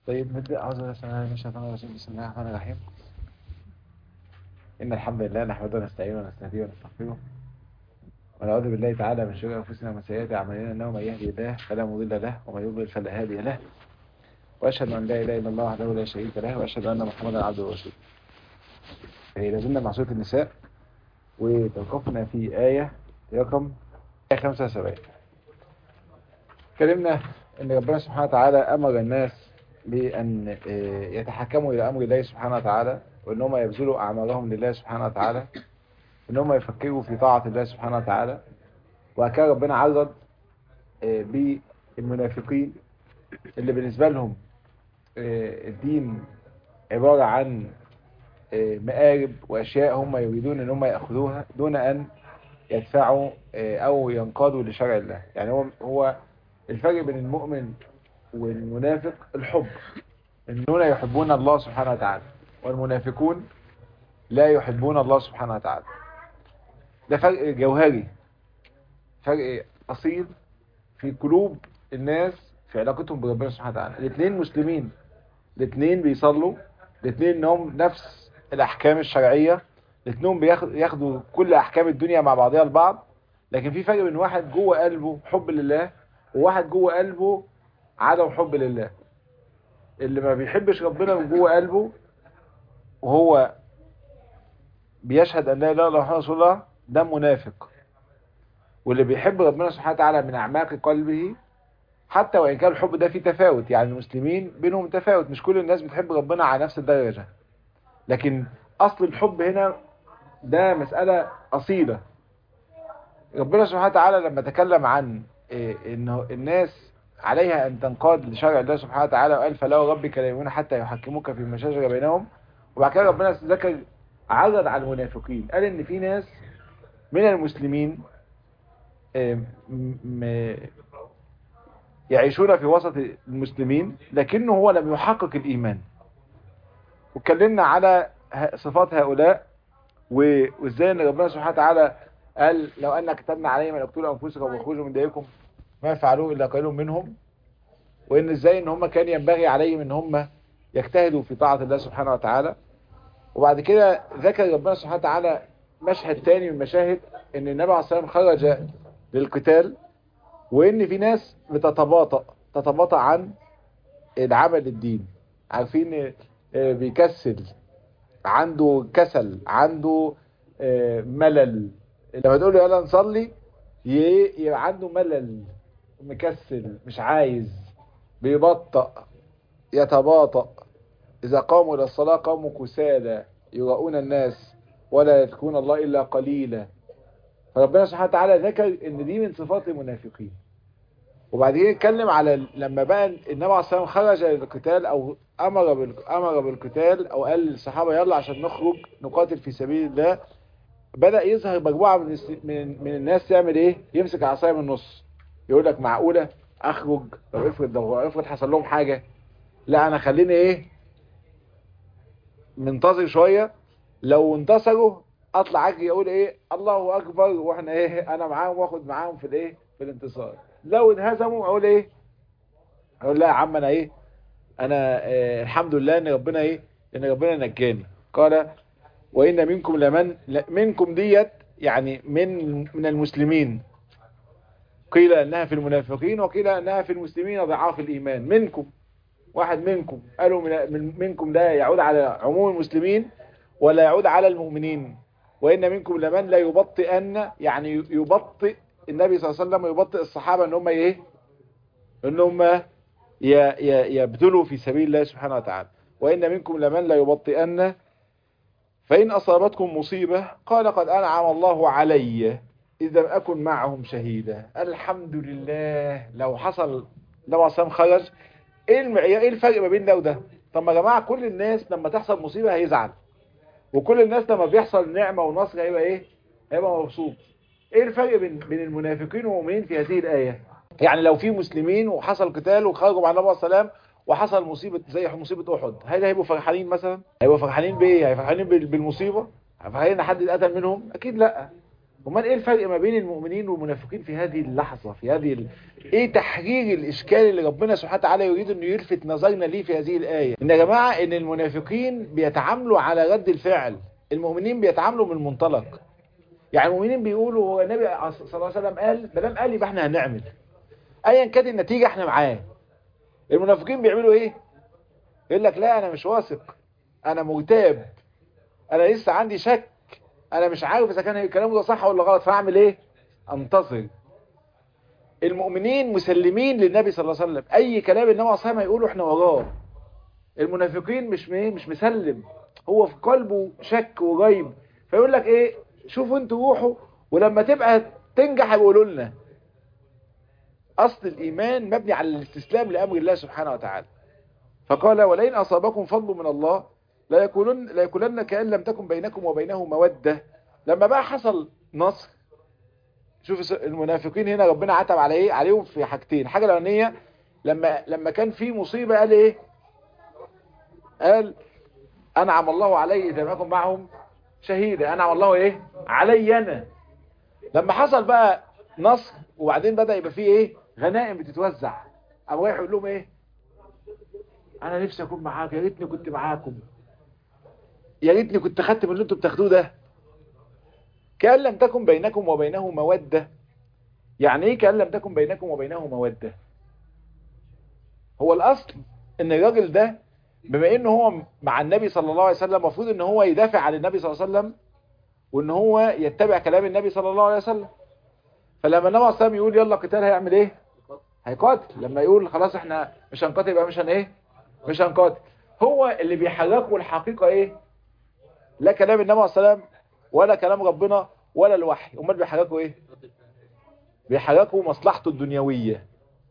طيب نبدأ أعوذ بالله من الشيطان الرجيم بسم الله الرحمن الرحيم إن الحمد لله نحمده ونستعينه ونستهديه ونستغفره ونعوذ بالله تعالى من شرور أنفسنا ومن سيئات أعمالنا إنه من يهدي الله فلا مضل له ومن يضلل فلا هادي له وأشهد أن لا إله إلا الله وحده لا شريك له وأشهد أن محمدا عبده ورسوله لازلنا مع سورة النساء وتوقفنا في آية رقم 75 اتكلمنا ان ربنا سبحانه وتعالى امر الناس بان يتحكموا الى امر الله سبحانه وتعالى وان هم يبذلوا اعمالهم لله سبحانه وتعالى وان هم يفكروا في طاعة الله سبحانه وتعالى وكان ربنا عرض بالمنافقين اللي بالنسبة لهم الدين عبارة عن مآرب واشياء هم يريدون ان هم يأخذوها دون ان يدفعوا او ينقادوا لشرع الله يعني هو هو الفرق بين المؤمن والمنافق الحب انهم يحبون الله سبحانه وتعالى والمنافقون لا يحبون الله سبحانه وتعالى ده فرق جوهري فرق اصيل في قلوب الناس في علاقتهم بربنا سبحانه وتعالى الاثنين مسلمين الاثنين بيصلوا الاثنين انهم نفس الاحكام الشرعيه الاثنين بياخدوا كل احكام الدنيا مع بعضها البعض لكن في فرق بين واحد جوه قلبه حب لله وواحد جوه قلبه عدم حب لله اللي ما بيحبش ربنا من جوه قلبه وهو بيشهد ان لا اله الا الله رسول الله ده منافق واللي بيحب ربنا سبحانه وتعالى من اعماق قلبه حتى وان كان الحب ده فيه تفاوت يعني المسلمين بينهم تفاوت مش كل الناس بتحب ربنا على نفس الدرجه لكن اصل الحب هنا ده مساله اصيله ربنا سبحانه وتعالى لما تكلم عن انه الناس عليها ان تنقاد لشرع الله سبحانه وتعالى وقال فلا ربك لا يؤمنون حتى يحكموك فيما شجر بينهم وبعد كده ربنا ذكر عرض على المنافقين قال ان في ناس من المسلمين يعيشون في وسط المسلمين لكنه هو لم يحقق الايمان واتكلمنا على صفات هؤلاء وازاي ان ربنا سبحانه وتعالى قال لو أن كتبنا عليهم أن اقتلوا أنفسكم واخرجوا من ديركم ما فعلوه إلا قليل منهم وإن إزاي إن هم كان ينبغي عليهم إن هم يجتهدوا في طاعة الله سبحانه وتعالى وبعد كده ذكر ربنا سبحانه وتعالى مشهد تاني من مشاهد إن النبي عليه الصلاة والسلام خرج للقتال وإن في ناس بتتباطأ تتباطأ عن العمل الدين عارفين بيكسل عنده كسل عنده ملل لما تقول له يلا نصلي يبقى عنده ملل مكسل مش عايز بيبطأ يتباطأ إذا قاموا إلى الصلاة قاموا كسالى يراؤون الناس ولا يذكرون الله إلا قليلا فربنا سبحانه وتعالى ذكر إن دي من صفات المنافقين وبعدين يتكلم على لما بقى النبي عليه الصلاة والسلام خرج للقتال أو أمر أمر بالقتال أو قال للصحابة يلا عشان نخرج نقاتل في سبيل الله بدأ يظهر مجموعة من من من الناس تعمل ايه يمسك عصايه من النص يقول لك معقولة اخرج طب افرض لو افرض حصل لهم حاجة لا انا خليني ايه منتظر شوية لو انتصروا اطلع اجري اقول ايه الله اكبر واحنا ايه انا معاهم واخد معاهم في الايه في الانتصار لو انهزموا اقول ايه اقول لا يا عم انا ايه انا إيه الحمد لله ان ربنا ايه ان ربنا نجاني قال وإن منكم لمن منكم ديت يعني من من المسلمين قيل أنها في المنافقين وقيل أنها في المسلمين ضعاف الإيمان منكم واحد منكم قالوا من منكم ده يعود على عموم المسلمين ولا يعود على المؤمنين وإن منكم لمن لا يبطئن يعني يبطئ النبي صلى الله عليه وسلم يبطئ الصحابة ان هم ايه ان هم يبذلوا في سبيل الله سبحانه وتعالى وإن منكم لمن لا يبطئن فإن أصابتكم مصيبة قال قد أنعم الله علي إذا لم أكن معهم شهيدا الحمد لله لو حصل لو عصام خرج إيه المعيار إيه الفرق ما بين ده وده طب يا جماعة كل الناس لما تحصل مصيبة هيزعل وكل الناس لما بيحصل نعمة ونصر هيبقى إيه هيبقى مبسوط إيه الفرق بين بين المنافقين والمؤمنين في هذه الآية يعني لو في مسلمين وحصل قتال وخرجوا مع النبي صلى الله عليه وسلم وحصل مصيبة زي مصيبة أحد هل هيبقوا فرحانين مثلا هيبقوا فرحانين بإيه هيبقوا فرحانين بالمصيبة فرحانين ان حد اتقتل منهم أكيد لا امال ايه الفرق ما بين المؤمنين والمنافقين في هذه اللحظة في هذه ال... ايه تحرير الاشكال اللي ربنا سبحانه وتعالى يريد انه يلفت نظرنا ليه في هذه الآية ان يا جماعة ان المنافقين بيتعاملوا على رد الفعل المؤمنين بيتعاملوا من منطلق يعني المؤمنين بيقولوا هو النبي صلى الله عليه وسلم قال ما دام قال يبقى احنا هنعمل ايا كانت النتيجة احنا معاه المنافقين بيعملوا ايه يقول لك لا انا مش واثق انا مرتاب انا لسه عندي شك انا مش عارف اذا كان كلامه ده صح ولا غلط فاعمل ايه انتظر المؤمنين مسلمين للنبي صلى الله عليه وسلم اي كلام النبي صلى الله عليه وسلم يقوله احنا وراه المنافقين مش مش مسلم هو في قلبه شك وغيب فيقول لك ايه شوفوا انتوا روحوا ولما تبقى تنجح يقولوا لنا اصل الايمان مبني على الاستسلام لامر الله سبحانه وتعالى فقال ولئن اصابكم فضل من الله لا يقولن لا يقولن كأن لم تكن بينكم وبينه مودة لما بقى حصل نصر شوف المنافقين هنا ربنا عتب على ايه عليهم في حاجتين حاجه الاولانيه لما لما كان في مصيبه قال ايه قال انعم الله علي اذا لم اكن معهم شهيدا انعم الله ايه علي انا لما حصل بقى نصر وبعدين بدا يبقى فيه ايه غنائم بتتوزع قام رايح يقول لهم ايه انا نفسي اكون معاك يا ريتني كنت معاكم يا ريتني كنت خدت من اللي انتوا بتاخدوه ده كأن لم تكن بينكم وبينه مودة يعني ايه كأن لم تكن بينكم وبينه مودة هو الاصل ان الراجل ده بما انه هو مع النبي صلى الله عليه وسلم المفروض ان هو يدافع عن النبي صلى الله عليه وسلم وان هو يتبع كلام النبي صلى الله عليه وسلم فلما النبي صلى الله عليه وسلم يقول يلا قتال هيعمل ايه هيقاتل لما يقول خلاص احنا مش هنقاتل يبقى مش هن ايه مش هنقاتل هو اللي بيحركه الحقيقة ايه لا كلام النبي عليه السلام ولا كلام ربنا ولا الوحي امال بيحركوا ايه بيحركوا مصلحته الدنيوية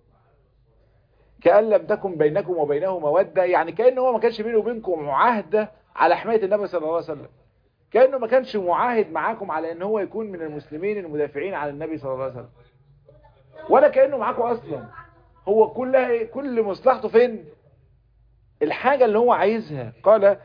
كأن لم تكن بينكم وبينه مودة يعني كأنه هو ما كانش بينه وبينكم معاهدة على حماية النبي صلى الله عليه وسلم كأنه ما كانش معاهد معاكم على ان هو يكون من المسلمين المدافعين على النبي صلى الله عليه وسلم ولا كأنه معاكم اصلا هو كلها ايه كل مصلحته فين الحاجة اللي هو عايزها قال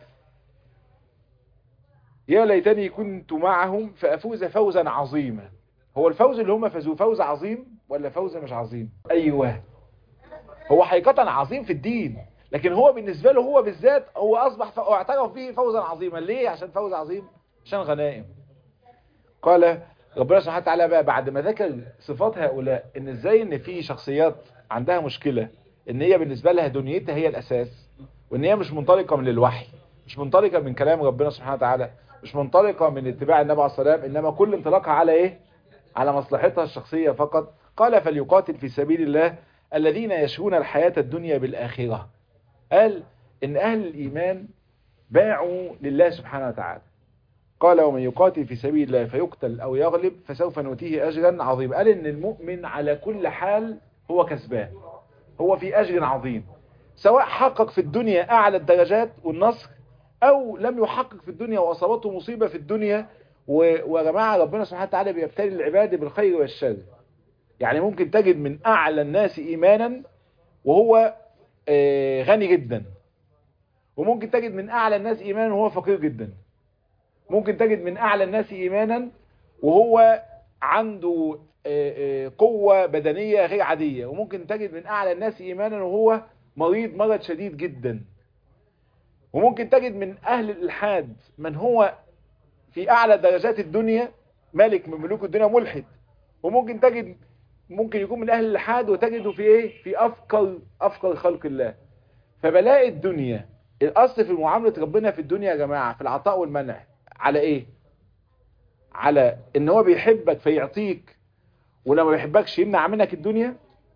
يا ليتني كنت معهم فأفوز فوزا عظيما هو الفوز اللي هم فازوه فوز عظيم ولا فوز مش عظيم أيوه هو حقيقة عظيم في الدين لكن هو بالنسبة له هو بالذات هو أصبح ف... اعترف به فوزا عظيما ليه عشان فوز عظيم عشان غنائم قال ربنا سبحانه وتعالى بقى بعد ما ذكر صفات هؤلاء ان ازاي ان في شخصيات عندها مشكلة ان هي بالنسبة لها دنيتها هي الاساس وان هي مش منطلقة من الوحي مش منطلقة من كلام ربنا سبحانه وتعالى مش منطلقة من اتباع النبي عليه الصلاة والسلام انما كل انطلاقها على ايه على مصلحتها الشخصية فقط قال فليقاتل في سبيل الله الذين يشرون الحياة الدنيا بالآخرة قال ان اهل الايمان باعوا لله سبحانه وتعالى قال ومن يقاتل في سبيل الله فيقتل او يغلب فسوف نؤتيه اجرا عظيما قال ان المؤمن على كل حال هو كسبان هو في اجر عظيم سواء حقق في الدنيا اعلى الدرجات والنصر او لم يحقق في الدنيا واصابته مصيبة في الدنيا ويا جماعة ربنا سبحانه وتعالى بيبتلي العباد بالخير والشر يعني ممكن تجد من اعلى الناس ايمانا وهو غني جدا وممكن تجد من اعلى الناس ايمانا وهو فقير جدا ممكن تجد من اعلى الناس ايمانا وهو عنده قوة بدنية غير عادية وممكن تجد من اعلى الناس ايمانا وهو مريض مرض شديد جدا وممكن تجد من اهل الالحاد من هو في اعلى درجات الدنيا ملك من ملوك الدنيا ملحد وممكن تجد ممكن يكون من اهل الالحاد وتجده في ايه في افقر افقر خلق الله فبلاء الدنيا الاصل في معاملة ربنا في الدنيا يا جماعة في العطاء والمنع على ايه على ان هو بيحبك فيعطيك ولما بيحبكش يمنع منك الدنيا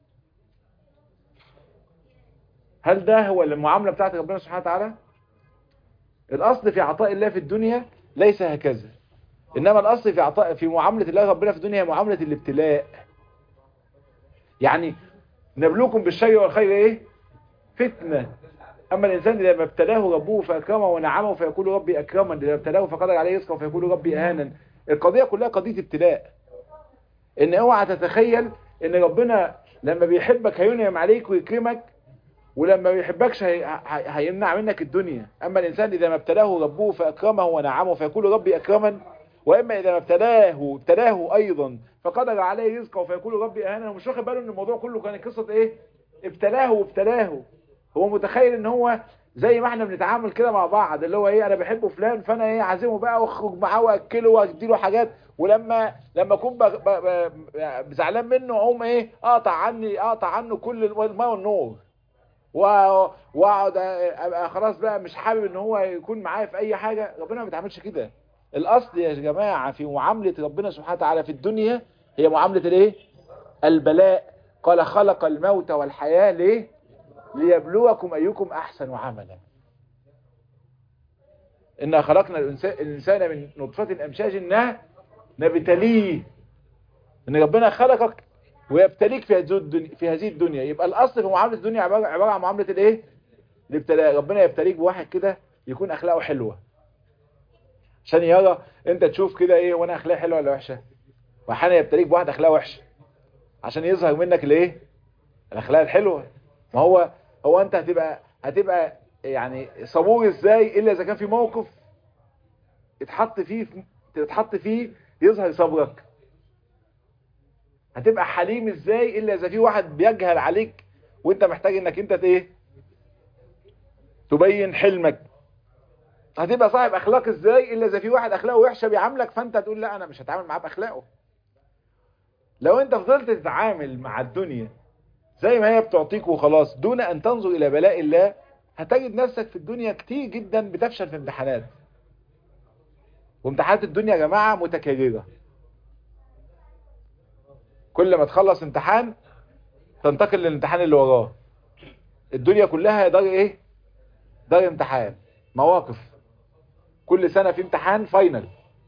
هل ده هو المعاملة بتاعت ربنا سبحانه وتعالى الاصل في عطاء الله في الدنيا ليس هكذا انما الاصل في عطاء في معاملة الله ربنا في الدنيا معاملة الابتلاء يعني نبلوكم بالشر والخير ايه فتنة اما الانسان اذا ما ابتلاه ربه فاكرمه ونعمه فيقول ربي اكرمن اذا ابتلاه فقدر عليه رزقه فيقول ربي اهانا القضية كلها قضية ابتلاء ان اوعى تتخيل ان ربنا لما بيحبك هينعم عليك ويكرمك ولما ما بيحبكش هي... هيمنع منك الدنيا اما الانسان اذا ما ابتلاه ربه فاكرمه ونعمه فيقول ربي اكرمن واما اذا ما ابتلاه ابتلاه ايضا فقدر عليه رزقه فيقول ربي اهانه ومش واخد باله ان الموضوع كله كان قصه ايه ابتلاه وابتلاه هو متخيل ان هو زي ما احنا بنتعامل كده مع بعض اللي هو ايه انا بحب فلان فانا ايه عازمه بقى واخرج معاه واكله واديله حاجات ولما لما اكون بغ- ب- ب- زعلان منه اقوم ايه اقطع عني اقطع عنه كل الماء والنور و- واقعد ابقى خلاص بقى مش حابب ان هو يكون معايا في اي حاجه ربنا ما بيتعاملش كده الاصل يا جماعه في معامله ربنا سبحانه وتعالى في الدنيا هي معامله الايه البلاء قال خلق الموت والحياه ليه ليبلوكم ايكم احسن عملا إنا خلقنا الإنسان الإنسان من نطفة أمشاج إنها نبتليه إن ربنا خلقك ويبتليك في هذه الدنيا في هذه الدنيا يبقى الأصل في معاملة الدنيا عبارة, عبارة عن معاملة الإيه؟ الابتلاء ربنا يبتليك بواحد كده يكون أخلاقه حلوة عشان يرى أنت تشوف كده إيه وأنا أخلاقي حلوة ولا وحشة وأحيانا يبتليك بواحد أخلاقه وحشة عشان يظهر منك الإيه؟ الأخلاق الحلوة ما هو هو أنت هتبقى هتبقى يعني صبور ازاي الا اذا كان في موقف اتحط فيه تتحط فيه يظهر صبرك هتبقى حليم ازاي الا اذا في واحد بيجهل عليك وانت محتاج انك انت ايه تبين حلمك هتبقى صاحب اخلاق ازاي الا اذا في واحد اخلاقه وحشه بيعاملك فانت تقول لا انا مش هتعامل معاه باخلاقه لو انت فضلت تتعامل مع الدنيا زي ما هي بتعطيك وخلاص دون ان تنظر الى بلاء الله هتجد نفسك في الدنيا كتير جدا بتفشل في امتحانات وامتحانات الدنيا يا جماعة متكررة كل ما تخلص امتحان تنتقل للامتحان اللي وراه الدنيا كلها دار ايه دار امتحان مواقف كل سنة في امتحان فاينل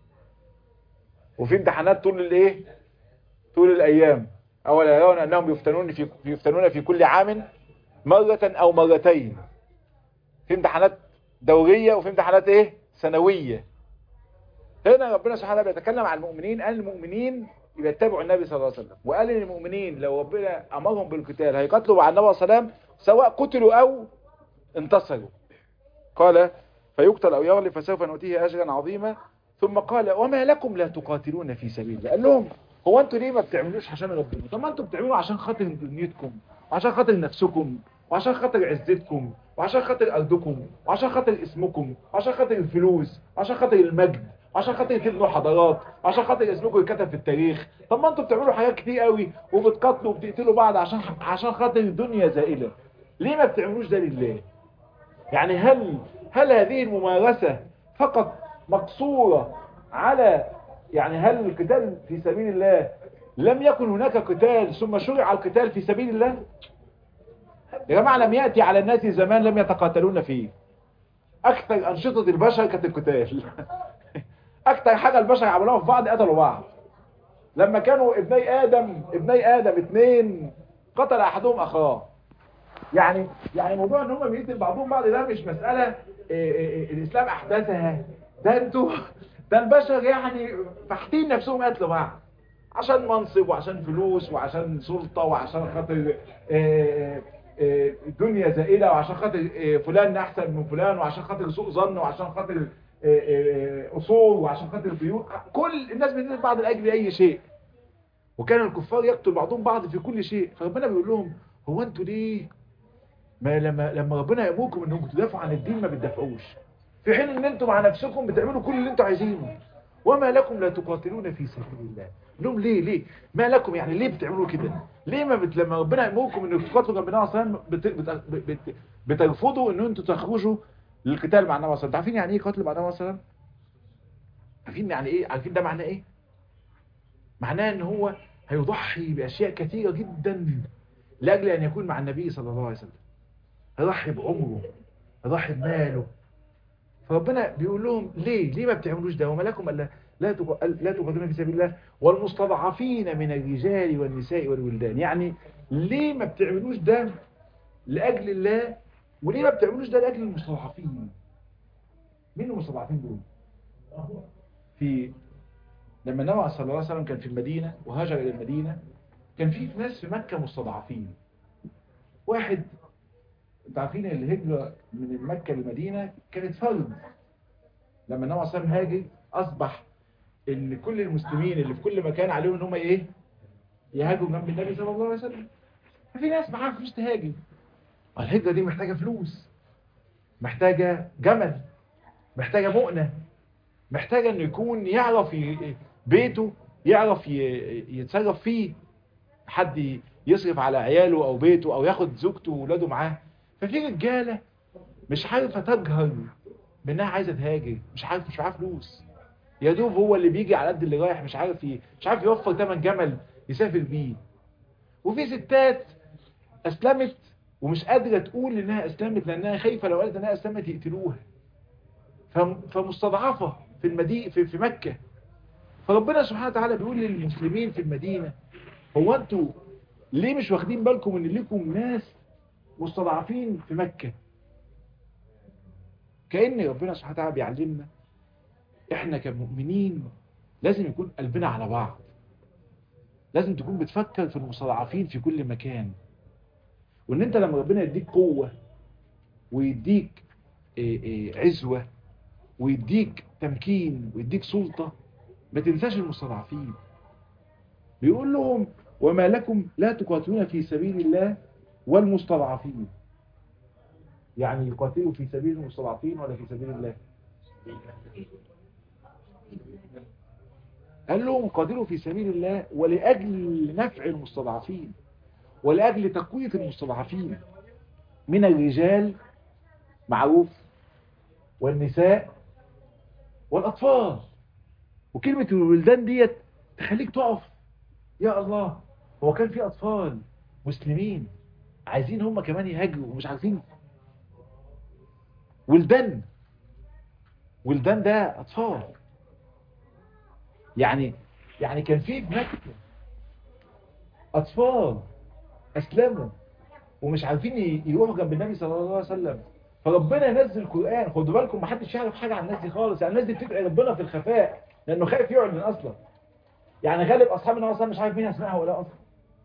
وفي امتحانات طول الايه طول الايام اولا يرون انهم يفتنون في يفتنون في كل عام مرة او مرتين في امتحانات دورية وفي امتحانات ايه سنوية هنا ربنا سبحانه وتعالى بيتكلم عن المؤمنين قال المؤمنين يتبعوا النبي صلى الله عليه وسلم وقال ان المؤمنين لو ربنا امرهم بالقتال هيقاتلوا مع النبي صلى الله عليه وسلم سواء قتلوا او انتصروا قال فيقتل او يغلب فسوف نؤتيه اجرا عظيما ثم قال وما لكم لا تقاتلون في سبيل الله قال لهم هو انتوا ليه ما بتعملوش عشان ربنا طب ما انتوا بتعملوا عشان خاطر دنيتكم وعشان خاطر نفسكم وعشان خاطر عزتكم وعشان خاطر ارضكم وعشان خاطر اسمكم وعشان خاطر الفلوس وعشان خاطر المجد وعشان خاطر تبنوا حضارات وعشان خاطر اسمكم يتكتب في التاريخ طب ما انتوا بتعملوا حاجات كتير قوي وبتقاتلوا وبتقتلوا بعض عشان عشان خاطر الدنيا زائله ليه ما بتعملوش ده لله يعني هل هل هذه الممارسة فقط مقصورة على يعني هل القتال في سبيل الله لم يكن هناك قتال ثم شرع القتال في سبيل الله يا جماعة لم يأتي على الناس زمان لم يتقاتلون فيه أكثر أنشطة البشر كانت القتال أكثر حاجة البشر عملوها في بعض قتلوا بعض لما كانوا ابني آدم ابني آدم اثنين قتل أحدهم أخاه يعني يعني موضوع ان هم بيقتل بعضهم بعض ده مش مسألة إيه إيه الإسلام أحدثها ده انتوا ده البشر يعني فاحتين نفسهم قتلوا بعض عشان منصب وعشان فلوس وعشان سلطة وعشان خاطر إيه دنيا زائلة وعشان خاطر فلان أحسن من فلان وعشان خاطر سوء ظن وعشان خاطر أصول وعشان خاطر بيوت كل الناس بتقتل بعض لأجل أي شيء وكان الكفار يقتل بعضهم بعض في كل شيء فربنا بيقول لهم هو انتوا ليه ما لما لما ربنا يامركم انكم تدافعوا عن الدين ما بتدافعوش في حين ان انتم مع نفسكم بتعملوا كل اللي انتم عايزينه وما لكم لا تقاتلون في سبيل الله لهم ليه ليه ما لكم يعني ليه بتعملوا كده ليه ما بت... لما ربنا يامركم انكم تقاتلوا جنب النبي صلى الله عليه وسلم بت... بت... بت... بترفضوا ان انتم تخرجوا للقتال مع النبي صلى الله عليه وسلم عارفين يعني ايه قتل مع النبي صلى الله عليه وسلم عارفين يعني ايه عارفين ده معناه ايه معناه ان هو هيضحي باشياء كثيره جدا لاجل ان يكون مع النبي صلى الله عليه وسلم هيضحي بعمره هيضحي بماله فربنا بيقول لهم ليه ليه ما بتعملوش ده وما لكم الا لا لا تقاتلون في سبيل الله والمستضعفين من الرجال والنساء والولدان يعني ليه ما بتعملوش ده لاجل الله وليه ما بتعملوش ده لاجل المستضعفين مين المستضعفين دول في لما النبي صلى الله عليه وسلم كان في المدينة وهاجر الى المدينة كان في ناس في مكة مستضعفين واحد انتوا عارفين الهجرة من مكة للمدينة كانت فرض لما النبي صلى الله عليه وسلم هاجر أصبح ان كل المسلمين اللي في كل مكان عليهم ان هم ايه يهاجروا جنب النبي صلى الله عليه وسلم ففي ناس معاها فلوس تهاجر الهجرة دي محتاجة فلوس محتاجة جمل محتاجة مؤنة محتاجة انه يكون يعرف ي- بيته يعرف ي- يتصرف فيه حد يصرف على عياله او بيته او ياخد زوجته وولاده معاه ففي رجالة مش عارفة تجهر بانها عايزة تهاجر مش عارف مش معاه فلوس يا دوب هو اللي بيجي على قد اللي رايح مش عارف ي... مش عارف يوفر تمن جمل يسافر بيه وفي ستات اسلمت ومش قادرة تقول انها اسلمت لانها خايفة لو قالت انها اسلمت يقتلوها فم- فمستضعفة في المدينة في, في مكة فربنا سبحانه وتعالى بيقول للمسلمين في المدينة هو انتوا ليه مش واخدين بالكم ان ليكم ناس مستضعفين في مكة كأن ربنا سبحانه وتعالى بيعلمنا احنا كمؤمنين لازم يكون قلبنا على بعض لازم تكون بتفكر في المستضعفين في كل مكان وان انت لما ربنا يديك قوة ويديك إيه إيه عزوة ويديك تمكين ويديك سلطة ما تنساش المستضعفين بيقول لهم وما لكم لا تقاتلون في سبيل الله والمستضعفين يعني يقاتلوا في سبيل المستضعفين ولا في سبيل الله قال لهم قاتلوا في سبيل الله ولأجل نفع المستضعفين ولأجل تقوية المستضعفين من الرجال معروف والنساء والأطفال وكلمة الولدان ديت تخليك تقف يا الله هو كان في أطفال مسلمين عايزين هم كمان يهاجروا ومش عارفين ولدان ولدان ده أطفال يعني يعني كان في في مكة أطفال أسلموا ومش عارفين ي- يروحوا جنب النبي صلى الله عليه وسلم فربنا ينزل القرآن خدوا بالكم ما حدش يعرف حاجة عن الناس دي خالص يعني الناس دي بتدعي ربنا في الخفاء لأنه خايف يعلن أصلا يعني غالب أصحاب النبي أصلا مش عارف مين أسمائها ولا أصلا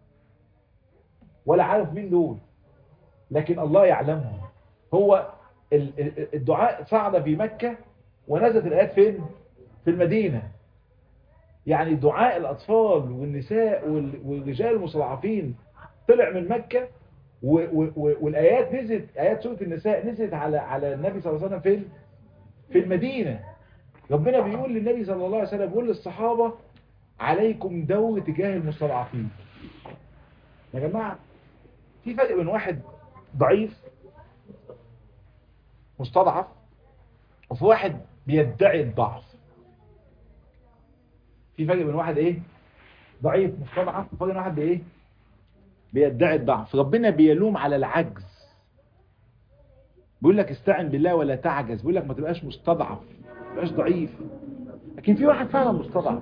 ولا عارف مين دول لكن الله يعلمهم هو ال- ال- الدعاء صعد في مكة ونزلت الآيات فين في المدينة يعني دعاء الأطفال والنساء وال- والرجال المستضعفين طلع من مكة و- و- و- والآيات نزلت آيات سورة النساء نزلت على على النبي صلى الله عليه وسلم فين في المدينة ربنا بيقول للنبي صلى الله عليه وسلم بيقول للصحابة عليكم دور تجاه المستضعفين يا جماعة في فرق بين واحد ضعيف مستضعف وفي واحد بيدعي الضعف في فرق بين واحد ايه ضعيف مستضعف وفرق بين واحد ايه بيدعي الضعف ربنا بيلوم على العجز بيقول لك استعن بالله ولا تعجز بيقول لك ما تبقاش مستضعف ما تبقاش ضعيف لكن في واحد فعلا مستضعف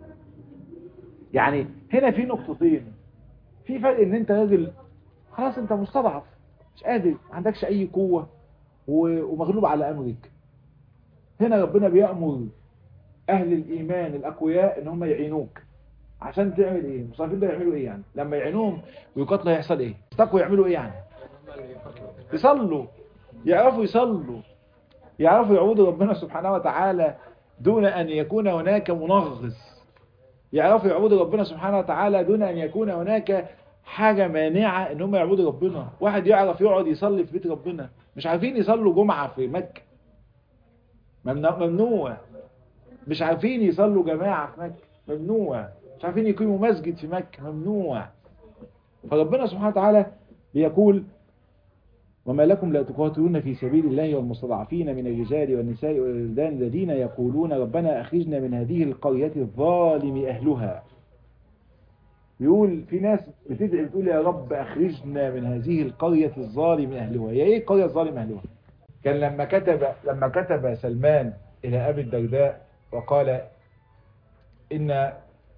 يعني هنا في نقطتين في فرق ان انت راجل خلاص انت مستضعف مش قادر ما عندكش اي قوة و- ومغلوب على امرك هنا ربنا بيأمر اهل الايمان الاقوياء ان هم يعينوك عشان تعمل ايه المستضعفين ده يعملوا ايه يعني لما يعينوهم ويقاتلوا هيحصل ايه استقوا يعملوا ايه يعني يصلوا يعرفوا يصلوا يعرفوا يعبدوا ربنا سبحانه وتعالى دون ان يكون هناك منغص يعرفوا يعبدوا ربنا سبحانه وتعالى دون ان يكون هناك حاجة مانعة ان هم يعبدوا ربنا واحد يعرف يقعد يصلي في بيت ربنا مش عارفين يصلوا جمعة في مكة ممنوع ممنوع مش عارفين يصلوا جماعة في مكة ممنوع مش عارفين يقيموا مسجد في مكة ممنوع فربنا سبحانه وتعالى بيقول وما لكم لا تقاتلون في سبيل الله والمستضعفين من الرجال والنساء والولدان الذين يقولون ربنا أخرجنا من هذه القرية الظالم أهلها يقول في ناس بتدعي بتقول يا رب أخرجنا من هذه القرية الظالم أهلها هي إيه القرية الظالم أهلها كان لما كتب لما كتب سلمان إلى أبي الدرداء وقال إن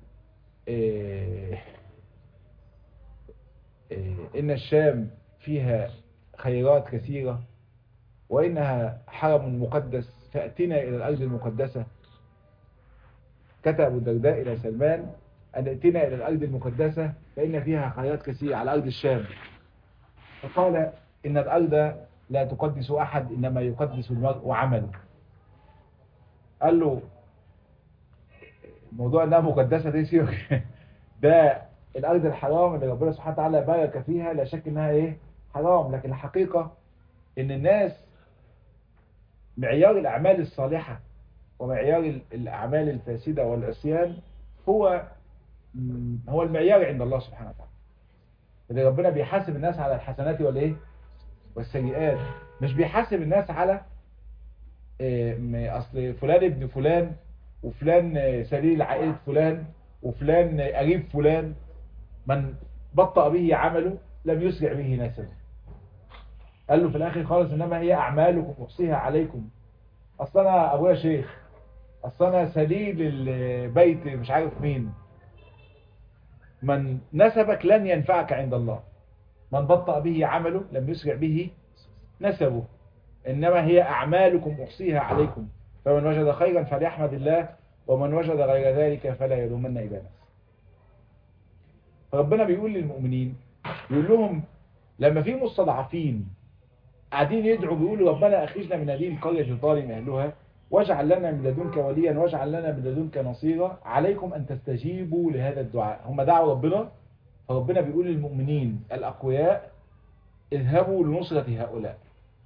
إيه إيه إن الشام فيها خيرات كثيرة وإنها حرم مقدس فأتنا إلى الأرض المقدسة كتب أبو الدرداء إلى سلمان أن ائتنا إلى الأرض المقدسة فإن فيها خيرات كثيرة على أرض الشام فقال إن الأرض لا تقدس أحد إنما يقدس المرء وعمله قال له موضوع انها مقدسة دي سيبك ده الارض الحرام اللي ربنا سبحانه وتعالى بارك فيها لا شك انها ايه حرام لكن الحقيقة ان الناس معيار الاعمال الصالحة ومعيار ال- الاعمال الفاسدة والعصيان هو م- هو المعيار عند الله سبحانه وتعالى اللي ربنا بيحاسب الناس على الحسنات والايه والسيئات مش بيحاسب الناس على إيه، م- اصل فلان ابن فلان وفلان آه، سليل عائلة فلان وفلان آه، قريب فلان من بطأ به عمله لم يسرع به نسبه قال له في الاخر خالص انما هي اعمالكم احصيها عليكم اصل انا ابويا شيخ اصل انا سليل البيت مش عارف مين من نسبك لن ينفعك عند الله من بطأ به عمله لم يسرع به نسبه إنما هي أعمالكم أحصيها عليكم فمن وجد خيرا فليحمد الله ومن وجد غير ذلك فلا يلومن إلا نفسه فربنا بيقول للمؤمنين يقول لهم لما في مستضعفين قاعدين يدعوا بيقولوا ربنا أخرجنا من هذه القرية الظالم أهلها واجعل لنا من لدنك وليا واجعل لنا من لدنك نصيرا عليكم أن تستجيبوا لهذا الدعاء هم دعوا ربنا فربنا بيقول للمؤمنين الأقوياء اذهبوا لنصرة هؤلاء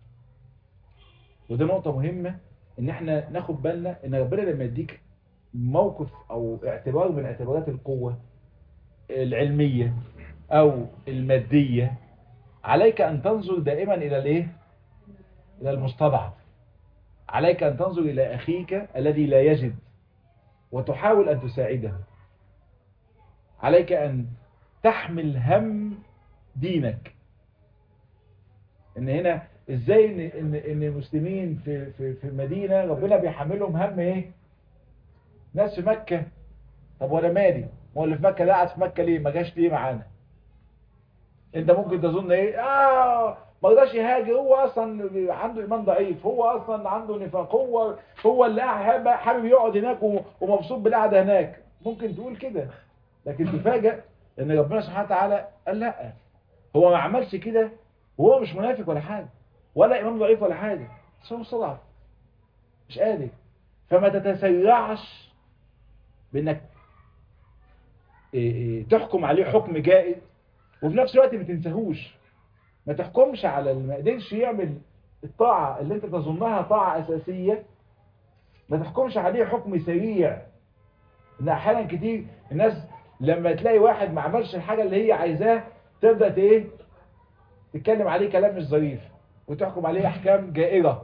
وده نقطة مهمة ان احنا ناخد بالنا ان ربنا لما يديك موقف او اعتبار من اعتبارات القوة العلمية او المادية عليك ان تنظر دائما الى الايه الى المستضعف عليك ان تنظر الى اخيك الذي لا يجد وتحاول ان تساعده عليك ان تحمل هم دينك ان هنا ازاي ان ان ان المسلمين في في في المدينه ربنا بيحملهم هم ايه ناس في مكه طب وانا مالي ما هو اللي في مكه ده قاعد في مكه ليه ما جاش ليه معانا انت ممكن تظن ايه اه ما رضاش يهاجر هو اصلا عنده ايمان ضعيف هو اصلا عنده نفاق هو هو اللي حابب حابب يقعد هناك و- ومبسوط بالقعده هناك ممكن تقول كده لكن تفاجئ ان ربنا سبحانه وتعالى قال لا هو ما عملش كده وهو مش منافق ولا حاجه ولا إمام ضعيف ولا حاجة بس هو مستضعف مش قادر فما تتسرعش بأنك إيه إيه تحكم عليه حكم جائز وفي نفس الوقت ما تنساهوش ما تحكمش على اللي ما قدرش يعمل الطاعة اللي انت تظنها طاعة أساسية ما تحكمش عليه حكم سريع ان احيانا كتير الناس لما تلاقي واحد ما عملش الحاجة اللي هي عايزاه تبدأ ايه تتكلم عليه كلام مش ظريف وتحكم عليه احكام جائرة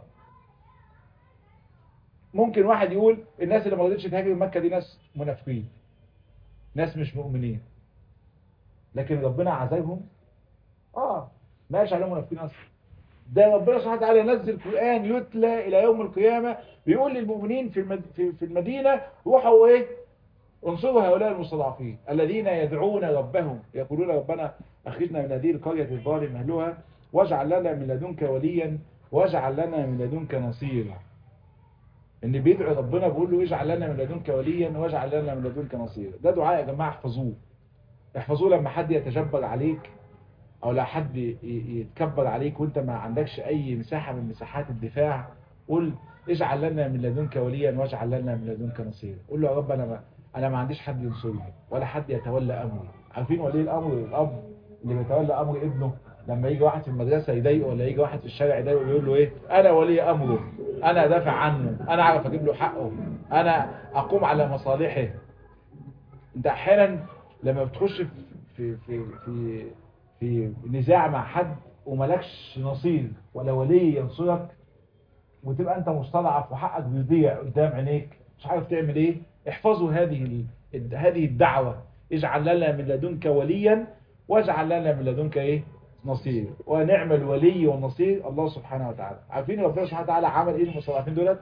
ممكن واحد يقول الناس اللي ما رضتش تهاجر مكة دي ناس منافقين ناس مش مؤمنين لكن ربنا عذبهم اه ما قالش عليهم منافقين اصلا ده ربنا سبحانه وتعالى نزل قرآن يتلى الى يوم القيامة بيقول للمؤمنين في المد... في في المدينة روحوا ايه انصروا هؤلاء المستضعفين الذين يدعون ربهم يقولون ربنا اخرجنا من هذه القرية الظالم اهلها واجعل لنا من لدنك وليا واجعل لنا من لدنك نصيرا ان بيدعو ربنا بيقول له اجعل لنا من لدنك وليا واجعل لنا من لدنك نصيرا ده دعاء يا جماعه احفظوه احفظوه لما حد يتجبر عليك او لا حد ي- يتكبر عليك وانت ما عندكش اي مساحه من مساحات الدفاع قول اجعل لنا من لدنك وليا واجعل لنا من لدنك نصيرا قول له يا رب انا ما انا ما عنديش حد ينصرني ولا حد يتولى امري عارفين ولي الامر الاب اللي بيتولى امر ابنه لما يجي واحد في المدرسه يضايقه ولا يجي واحد في الشارع يضايقه يقول له ايه انا ولي امره انا ادافع عنه انا اعرف اجيب له حقه انا اقوم على مصالحه انت احيانا لما بتخش في في في في, في نزاع مع حد وملكش نصير ولا ولي ينصرك وتبقى انت مستضعف وحقك بيضيع قدام عينيك مش عارف تعمل ايه احفظوا هذه ال- هذه الدعوة اجعل لنا من لدنك وليا واجعل لنا من لدنك ايه نصير ونعم الولي والنصير الله سبحانه وتعالى عارفين ربنا سبحانه وتعالى عمل ايه المستضعفين دولت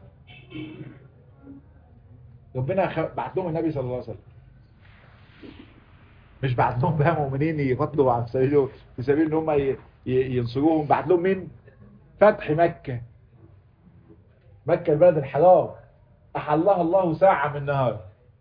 ربنا خ- بعت لهم النبي صلى الله عليه وسلم مش بعت لهم بقى مؤمنين يقتلوا عن سبيله في سبيل ان هم ي- ي- ينصروهم بعت لهم مين فتح مكة مكة البلد الحرام أحلها الله ساعة من نهار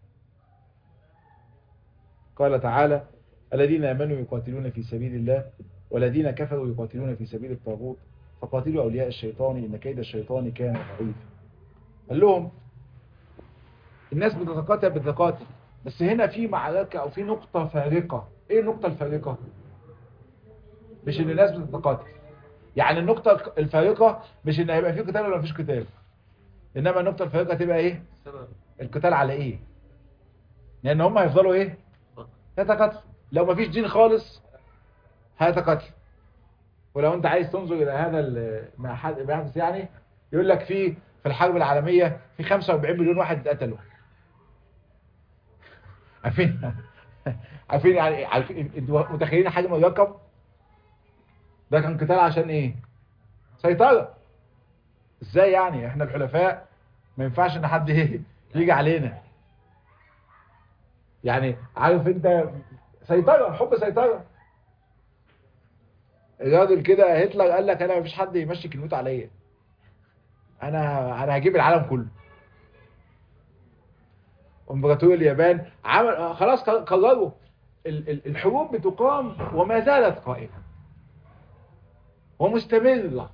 قال تعالى الذين آمنوا يقاتلون في سبيل الله والذين كفروا يقاتلون في سبيل الطاغوت فقاتلوا أولياء الشيطان إن كيد الشيطان كان ضعيفا قال لهم الناس بتتقاتل بتتقاتل بس هنا في معركة او في نقطة فارقة ايه النقطة الفارقة مش ان الناس بتتقاتل يعني النقطة الفارقة مش ان هيبقى في قتال ولا مفيش قتال انما النقطة الفارقة تبقى ايه القتال على ايه لان هم هيفضلوا ايه يتقاتلوا لو مفيش دين خالص هيتقاتلوا ولو انت عايز تنظر الى هذا ال- ما حد- ما يحدث يعني يقول لك في في الحرب العالمية في 45 مليون واحد اتقتلوا عارفين عارفين يعني عارفين انتوا متخيلين حجم الرقم ده كان قتال عشان ايه سيطرة ازاي يعني احنا الحلفاء ما ينفعش ان حد ايه يجي علينا يعني عارف انت سيطرة حب سيطرة الراجل كده هتلر قال لك انا مفيش حد يمشي كلمته عليا انا انا هجيب العالم كله امبراطور اليابان عمل آه، خلاص قرروا ال- ال- الحروب بتقام وما زالت قائمة ومستمرة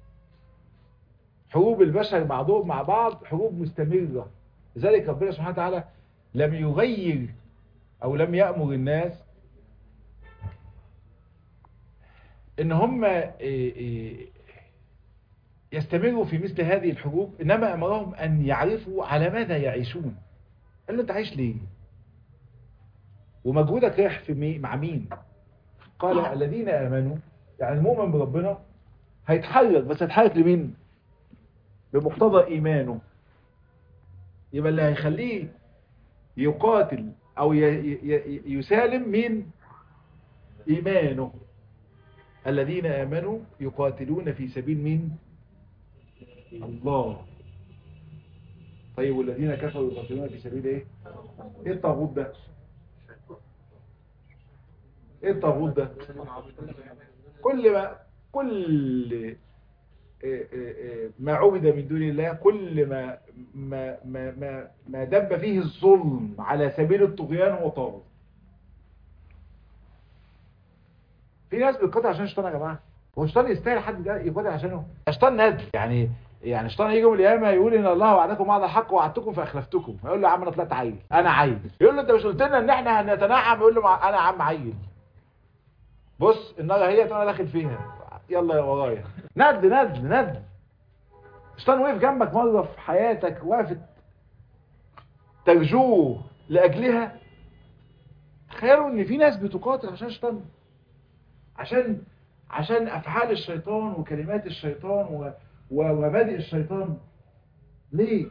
حروب البشر بعضهم مع بعض حروب مستمرة لذلك ربنا سبحانه وتعالى لم يغير او لم يأمر الناس ان هم إيه إيه يستمروا في مثل هذه الحروب انما امرهم ان يعرفوا على ماذا يعيشون قال له انت عايش ليه ومجهودك رايح في مي مع مين قال الذين امنوا يعني المؤمن بربنا هيتحرك بس هيتحرك لمين بمقتضى ايمانه يبقى اللي هيخليه يقاتل او ي- ي- ي- يسالم مين ايمانه الذين امنوا يقاتلون في سبيل مين الله طيب والذين كفروا يقاتلون في سبيل ايه ايه الطاغوت ده ايه الطاغوت ده كل ما كل إيه إيه إيه ما عبد من دون الله كل ما ما ما ما, ما دب فيه الظلم على سبيل الطغيان هو طاغوت في ناس بتقاتل عشان الشيطان يا جماعه هو الشيطان يستاهل حد ده يقاتل عشانه الشيطان ندل يعني يعني الشيطان يجي يوم القيامه يقول ان الله وعدكم وعد الحق ووعدتكم فاخلفتكم يقول له يا عم انا طلعت عيل انا عيل يقول له انت مش قلت لنا ان احنا هنتنعم يقول له مع- انا يا عم عيل بص النار هي انا داخل فيها يلا يا ورايا ند ند ند الشيطان وقف جنبك مره في حياتك وقفت ترجوه لاجلها تخيلوا ان في ناس بتقاتل عشان الشيطان عشان عشان افعال الشيطان وكلمات الشيطان و... ومبادئ الشيطان ليه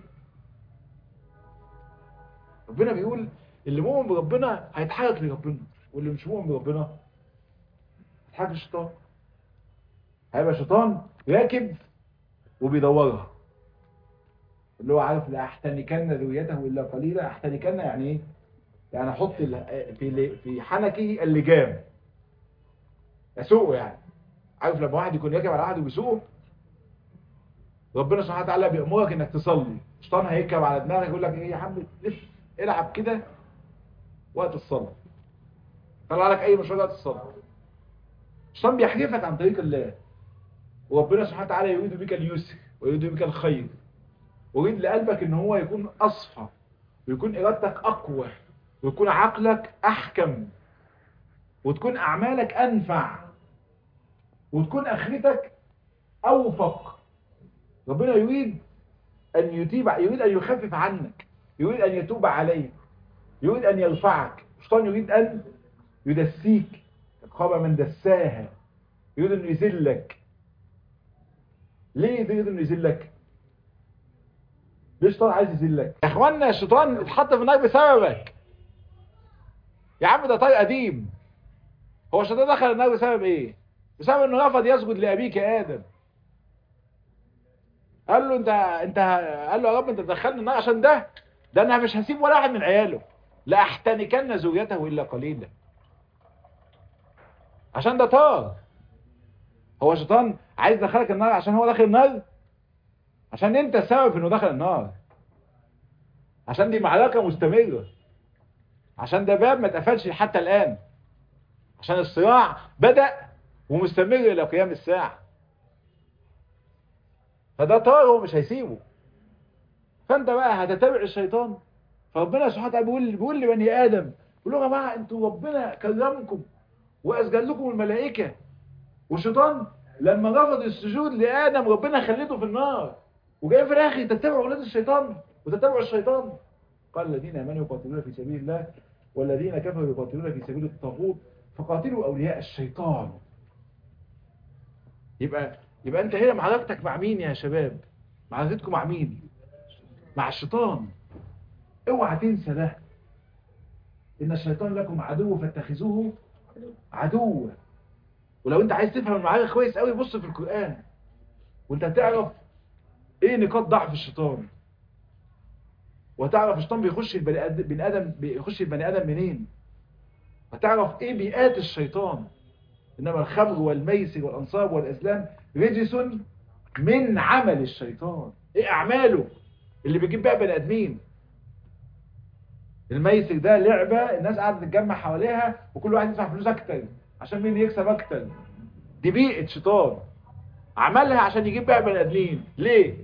ربنا بيقول اللي مؤمن بربنا هيتحرك لربنا واللي مش مؤمن بربنا هيتحرك للشيطان هيبقى شيطان راكب وبيدورها اللي هو عارف لا احتنكن ذريته الا قليلا احتنكن يعني ايه يعني احط ال- في في حنكه اللجام اسوقه يعني عارف لما واحد يكون راكب على واحد وبيسوقه ربنا سبحانه وتعالى بيأمرك انك تصلي الشيطان هيركب على دماغك يقول لك ايه يا عم لف العب كده وقت الصلاة طلع لك اي مشروع وقت الصلاة الشيطان بيحرفك عن طريق الله وربنا سبحانه وتعالى يريد بك اليسر ويريد بك الخير ويريد لقلبك ان هو يكون اصفى ويكون ارادتك اقوى ويكون عقلك احكم وتكون اعمالك انفع وتكون اخرتك اوفق ربنا يريد ان يتيب يريد ان يخفف عنك يريد ان يتوب عليك يريد ان يرفعك الشيطان يريد ان يدسيك خاب من دساها يريد انه يذلك ليه يريد انه يذلك ليه الشيطان عايز يذلك يا اخوانا الشيطان اتحط في النار بسببك يا عم ده طريق قديم هو الشيطان دخل النار بسبب ايه بسبب انه رفض يسجد لابيك يا ادم قال له انت انت قال له يا رب انت دخلني النار عشان ده ده انا مش هسيب ولا واحد من عياله لا احتنكن ذريته الا قليلا عشان ده طار هو الشيطان عايز يدخلك النار عشان هو داخل النار عشان انت السبب في انه دخل النار عشان دي معركة مستمرة عشان ده باب ما اتقفلش حتى الآن عشان الصراع بدأ ومستمر إلى قيام الساعة فده طار هو مش هيسيبه فانت بقى هتتبع الشيطان فربنا سبحانه وتعالى بيقول بيقول لبني ادم بيقول لهم يا جماعه انتوا ربنا كرمكم واسجد لكم الملائكه والشيطان لما رفض السجود لادم ربنا خليته في النار وجاي في الاخر تتبعوا اولاد الشيطان وتتبعوا الشيطان قال الذين امنوا يقاتلون في سبيل الله والذين كفروا يقاتلون في سبيل الطاغوت فقاتلوا اولياء الشيطان يبقى يبقى انت هنا معركتك مع مين يا شباب معركتكم مع مين مع الشيطان اوعى تنسى ده ان الشيطان لكم عدو فاتخذوه عدوا ولو انت عايز تفهم المعارك كويس قوي بص في القرآن وانت هتعرف ايه نقاط ضعف الشيطان وهتعرف الشيطان بيخش البني ادم بني ادم بيخش البني ادم منين هتعرف ايه بيئات الشيطان انما الخمر والميسر والانصاب والازلام رجس من عمل الشيطان ايه اعماله اللي بيجيب بقى بني ادمين الميسر ده لعبة الناس قاعدة تتجمع حواليها وكل واحد يدفع فلوس اكتر عشان مين يكسب اكتر دي بيئة شيطان عملها عشان يجيب بقى بني ادمين ليه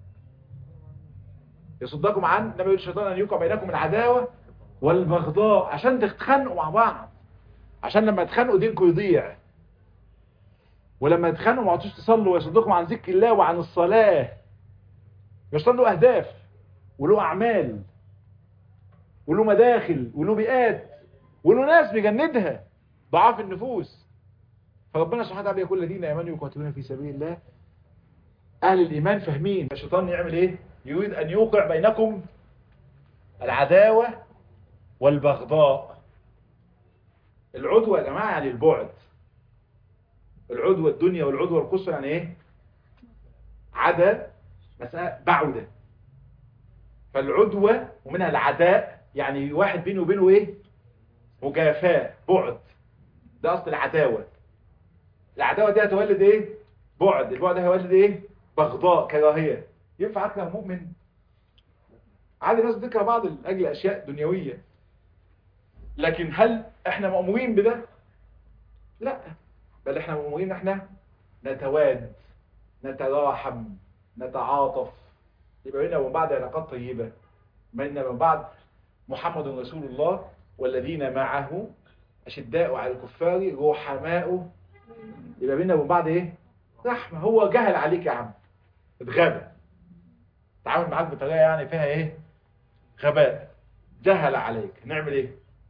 يصدكم عن انما يقول الشيطان ان يوقع بينكم العداوة والبغضاء عشان تتخانقوا مع بعض عشان لما تخانقوا دينكم يضيع ولما تتخانقوا ما عدتوش تصلوا ويصدكم عن ذكر الله وعن الصلاة الشيطان له اهداف وله اعمال وله مداخل وله بيئات وله ناس بيجندها ضعاف النفوس فربنا سبحانه وتعالى يقول الذين امنوا يقاتلون في سبيل الله اهل الايمان فاهمين الشيطان يعمل ايه يريد ان يوقع بينكم العداوة والبغضاء العدوى يا جماعة يعني البعد العدوى الدنيا والعدوى القصوى يعني ايه عدا مسألة بعودة فالعدوى ومنها العداء يعني واحد بينه وبينه ايه مجافاة بعد ده اصل العداوة العداوة دي هتولد ايه بعد البعد هيولد ايه بغضاء كراهية ينفع اكره مؤمن عادي الناس بتكره بعض لاجل اشياء دنيوية لكن هل احنا مأمورين بده لا بل احنا مأمورين احنا نتواد نتراحم نتعاطف يبقى بيننا وبين بعض علاقات طيبة بيننا وبين بعض محمد رسول الله والذين معه أشداء على الكفار رحماء يبقى بيننا وبين بعض ايه رحمة هو جهل عليك يا عم اتغبى تعامل معاك بطريقة يعني فيها ايه غباء جهل عليك نعمل ايه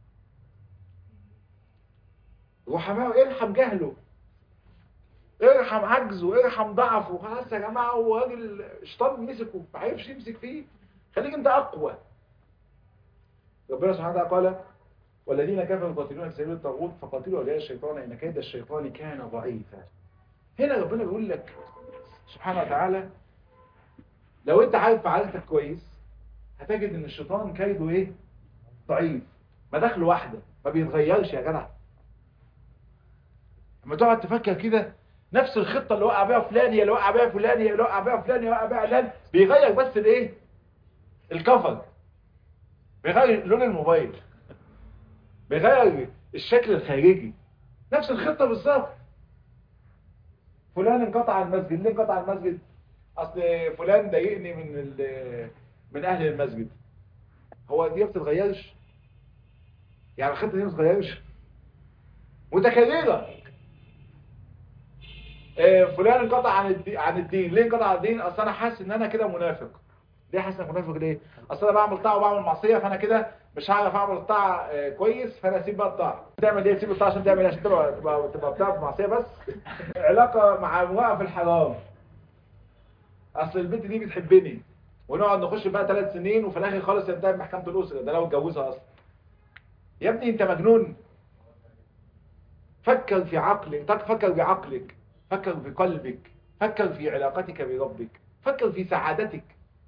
رحماء ارحم جهله ارحم عجزه ارحم ضعفه خلاص يا جماعة هو راجل شيطان مسكه ما عرفش يمسك فيه خليك انت اقوى ربنا سبحانه وتعالى قال والذين كفروا يقاتلون في سبيل الطاغوت فقاتلوا اولياء الشيطان ان كيد الشيطان كان ضعيفا هنا ربنا بيقول لك سبحانه وتعالى لو انت عارف فعالتك كويس هتجد ان الشيطان كيده ايه ضعيف مداخله واحده ما بيتغيرش يا جدع لما تقعد تفكر كده نفس الخطة اللي وقع بيها فلان هي اللي وقع بيها فلان هي اللي وقع بيها فلان هي اللي وقع بيها علان بيغير بس الايه الكفر بيغير لون الموبايل بيغير الشكل الخارجي نفس الخطة بالظبط فلان انقطع المسجد ليه انقطع المسجد اصل فلان ضايقني من من اهل المسجد هو دي ما بتتغيرش يعني الخطة دي ما بتتغيرش متكررة فلان انقطع عن الدين عن الدين ليه انقطع عن الدين اصل انا حاسس ان انا كده منافق ليه حاسس انك منافق ليه اصل انا بعمل طاعه وبعمل معصيه فانا كده مش هعرف اعمل الطاعه كويس فانا اسيب بقى الطاعه تعمل ايه تسيب الطاعه عشان تعمل ايه عشان تبقى تبقى, تبقى بتعمل معصيه بس علاقه مع امراه في الحرام اصل البنت دي بتحبني ونقعد نخش بقى ثلاث سنين وفي الاخر خالص ينتهي بمحكمه الاسره ده لو اتجوزها اصلا يا ابني انت مجنون فكر في عقلك فكر بعقلك فكر بقلبك فكر في علاقتك بربك فكر في سعادتك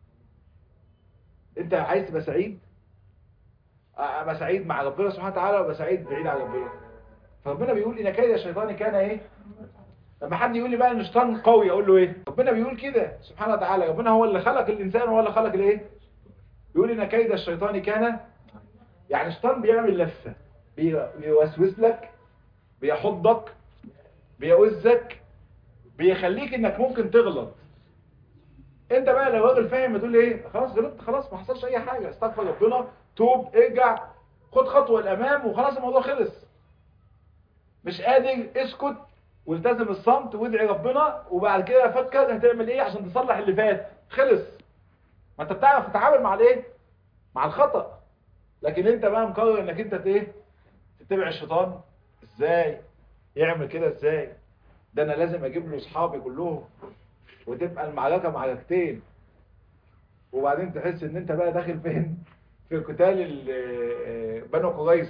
انت عايز تبقى سعيد ابقى سعيد مع ربنا سبحانه وتعالى وابقى سعيد بعيد عن ربنا فربنا بيقول ان كيد الشيطان كان ايه لما حد يقول لي بقى ان الشيطان قوي اقول له ايه ربنا بيقول كده سبحانه وتعالى ربنا هو اللي خلق الانسان وهو اللي خلق الايه بيقول ان كيد الشيطان كان يعني الشيطان بيعمل لفه بيوسوس لك بيحضك بيؤذك بيخليك انك ممكن تغلط انت بقى لو راجل فاهم تقول ايه خلاص غلطت خلاص ما حصلش اي حاجه استغفر ربنا توب ارجع خد خطوه للامام وخلاص الموضوع خلص مش قادر اسكت والتزم الصمت وادعي ربنا وبعد كده فكر هتعمل ايه عشان تصلح اللي فات خلص ما انت بتعرف تتعامل مع الايه مع الخطأ لكن انت بقى مقرر انك انت ايه تتبع الشيطان ازاي يعمل كده ازاي ده انا لازم اجيب له اصحابي كلهم وتبقى المعركة معركتين وبعدين تحس ان انت بقى داخل فين في قتال ال- بنو قريظة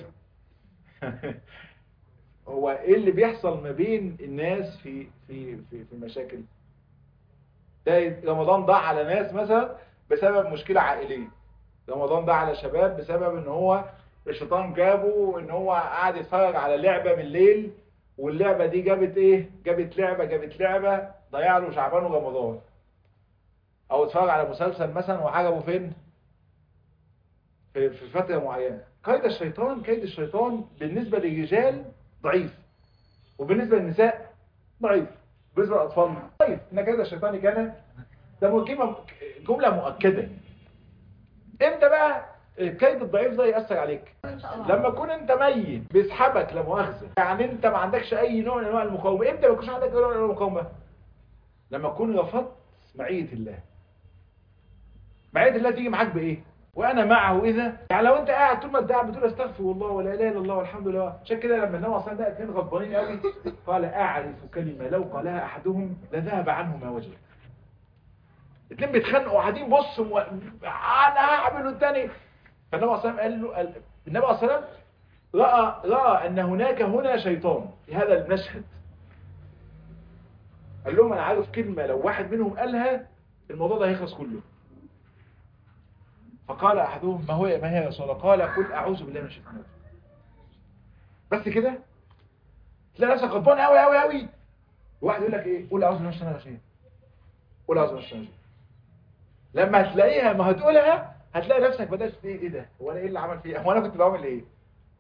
هو ايه اللي بيحصل ما بين الناس في في في في مشاكل ده رمضان ضاع على ناس مثلا بسبب مشكلة عائلية رمضان ضاع على شباب بسبب ان هو الشيطان جابه ان هو قاعد يتفرج على لعبة بالليل واللعبة دي جابت ايه جابت لعبة جابت لعبة ضيع له شعبان ورمضان او اتفرج على مسلسل مثلا وعجبه فين في في فترة معينة كيد الشيطان كيد الشيطان بالنسبة للرجال ضعيف وبالنسبة للنساء ضعيف بالنسبة للأطفال ضعيف إن كيد الشيطان كان ده كلمة جملة مؤكدة امتى بقى الكيد الضعيف ده يأثر عليك لما تكون انت ميت بيسحبك لا مؤاخذة يعني انت ما عندكش اي نوع من انواع المقاومة امتى ما يكونش عندك اي نوع من انواع المقاومة لما تكون رفضت معية الله معية الله تيجي معاك بايه وانا معه اذا يعني لو انت قاعد طول ما انت قاعد بتقول استغفر الله ولا اله الا الله والحمد لله عشان كده لما النبي صلى الله عليه وسلم اثنين غضبانين قوي قال اعرف كلمه لو قالها احدهم لذهب عنه ما وجد الاثنين بيتخانقوا قاعدين بص و... انا هعمل والتاني فالنبي صلى الله عليه وسلم قال له قال... النبي صلى الله عليه وسلم راى راى ان هناك هنا شيطان في هذا المشهد قال لهم انا عارف كلمه لو واحد منهم قالها الموضوع ده هيخلص كله فقال احدهم ما هو ما هي يا رسول الله قال قل اعوذ بالله من الشيطان الرجيم بس كده تلاقي نفسك غضبان قوي قوي قوي واحد يقول لك ايه قول اعوذ بالله من الشيطان الرجيم قول اعوذ بالله من الشيطان الرجيم لما هتلاقيها ما هتقولها هتلاقي نفسك بدات ايه ايه ده هو انا ايه اللي عمل فيه هو انا كنت بعمل ايه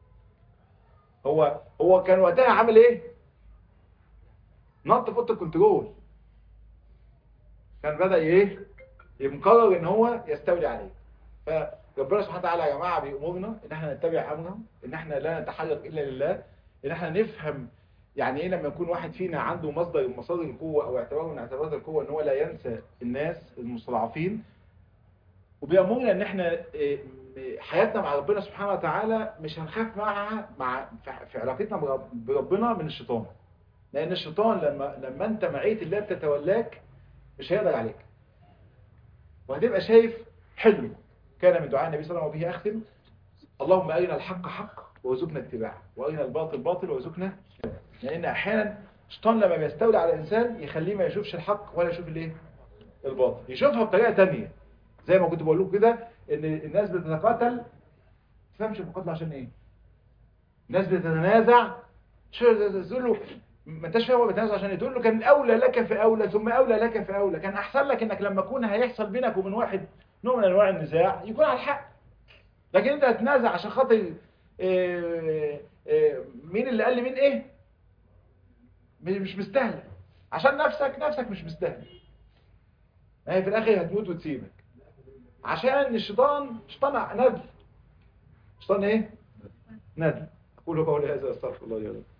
هو هو كان وقتها عامل ايه نط في اوضه الكنترول كان بدا ايه مقرر ان هو يستولي عليه فربنا سبحانه وتعالى يا جماعه بيامرنا ان احنا نتبع امره ان احنا لا نتحرك الا لله ان احنا نفهم يعني ايه لما يكون واحد فينا عنده مصدر من مصادر القوه او اعتبار من اعتبارات القوه ان هو لا ينسى الناس المستضعفين وبيامرنا ان احنا إيه، حياتنا مع ربنا سبحانه وتعالى مش هنخاف معها مع في علاقتنا برب- بربنا من الشيطان لان الشيطان لما لما انت معيه الله بتتولاك مش هيقدر عليك وهتبقى شايف حلم كان من دعاء النبي صلى الله عليه وسلم وبه اختم اللهم ارنا الحق حق وارزقنا اتباعه وارنا الباطل باطل وارزقنا لان احيانا الشيطان لما بيستولي على الانسان يخليه ما يشوفش الحق ولا يشوف الايه الباطل يشوفها بطريقه تانية زي ما كنت بقول لكم كده ان الناس بتتقاتل ما تفهمش المقاتله عشان ايه الناس بتتنازع شو تقول له ما انتش فاهم هو بيتنازع عشان ايه تقول له كان اولى لك في اولى ثم اولى لك في اولى كان احسن لك انك لما يكون هيحصل بينك وبين واحد نوع من انواع النزاع يكون على الحق لكن انت هتنازع عشان خاطر إيه إيه مين اللي قال لي مين ايه م- مش مستاهله عشان نفسك نفسك مش مستاهله هي في الاخر هتموت وتسيبك عشان الشيطان شيطان ندل شيطان ايه ندل اقول قولي هذا استغفر الله لي ولكم